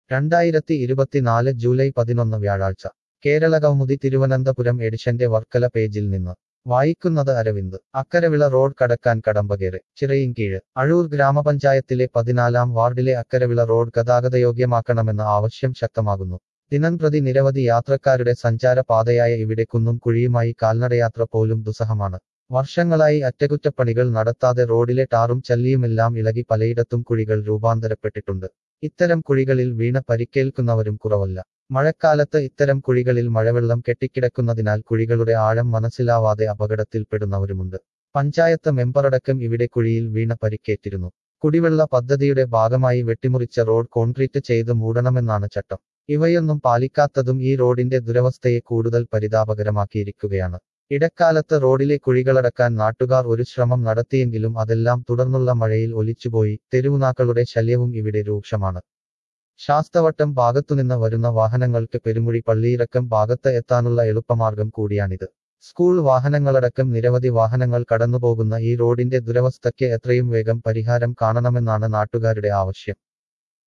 രണ്ടായിരത്തി ഇരുപത്തിനാല് ജൂലൈ പതിനൊന്ന് വ്യാഴാഴ്ച കേരള കൗമുദി തിരുവനന്തപുരം എഡിഷന്റെ വർക്കല പേജിൽ നിന്ന് വായിക്കുന്നത് അരവിന്ദ് അക്കരവിള റോഡ് കടക്കാൻ കടമ്പകേറ് ചിറയിൻകീഴ് അഴൂർ ഗ്രാമപഞ്ചായത്തിലെ പതിനാലാം വാർഡിലെ അക്കരവിള റോഡ് ഗതാഗതയോഗ്യമാക്കണമെന്ന ആവശ്യം ശക്തമാകുന്നു ദിനംപ്രതി നിരവധി യാത്രക്കാരുടെ സഞ്ചാര പാതയായ ഇവിടെ കുന്നും കുഴിയുമായി കാൽനടയാത്ര പോലും ദുസ്സഹമാണ് വർഷങ്ങളായി അറ്റകുറ്റപ്പണികൾ നടത്താതെ റോഡിലെ ടാറും ചല്ലിയുമെല്ലാം ഇളകി പലയിടത്തും കുഴികൾ രൂപാന്തരപ്പെട്ടിട്ടുണ്ട് ഇത്തരം കുഴികളിൽ വീണ പരിക്കേൽക്കുന്നവരും കുറവല്ല മഴക്കാലത്ത് ഇത്തരം കുഴികളിൽ മഴവെള്ളം കെട്ടിക്കിടക്കുന്നതിനാൽ കുഴികളുടെ ആഴം മനസ്സിലാവാതെ അപകടത്തിൽപ്പെടുന്നവരുമുണ്ട് പഞ്ചായത്ത് മെമ്പറടക്കം ഇവിടെ കുഴിയിൽ വീണ പരിക്കേറ്റിരുന്നു കുടിവെള്ള പദ്ധതിയുടെ ഭാഗമായി വെട്ടിമുറിച്ച റോഡ് കോൺക്രീറ്റ് ചെയ്ത് മൂടണമെന്നാണ് ചട്ടം ഇവയൊന്നും പാലിക്കാത്തതും ഈ റോഡിന്റെ ദുരവസ്ഥയെ കൂടുതൽ പരിതാപകരമാക്കിയിരിക്കുകയാണ് ഇടക്കാലത്ത് റോഡിലെ കുഴികളടക്കാൻ നാട്ടുകാർ ഒരു ശ്രമം നടത്തിയെങ്കിലും അതെല്ലാം തുടർന്നുള്ള മഴയിൽ ഒലിച്ചുപോയി തെരുവുനാക്കളുടെ ശല്യവും ഇവിടെ രൂക്ഷമാണ് ശാസ്തവട്ടം ഭാഗത്തുനിന്ന് വരുന്ന വാഹനങ്ങൾക്ക് പെരുമുഴി പള്ളിയിറക്കം ഭാഗത്ത് എത്താനുള്ള എളുപ്പമാർഗം കൂടിയാണിത് സ്കൂൾ വാഹനങ്ങളടക്കം നിരവധി വാഹനങ്ങൾ കടന്നുപോകുന്ന ഈ റോഡിന്റെ ദുരവസ്ഥയ്ക്ക് എത്രയും വേഗം പരിഹാരം കാണണമെന്നാണ് നാട്ടുകാരുടെ ആവശ്യം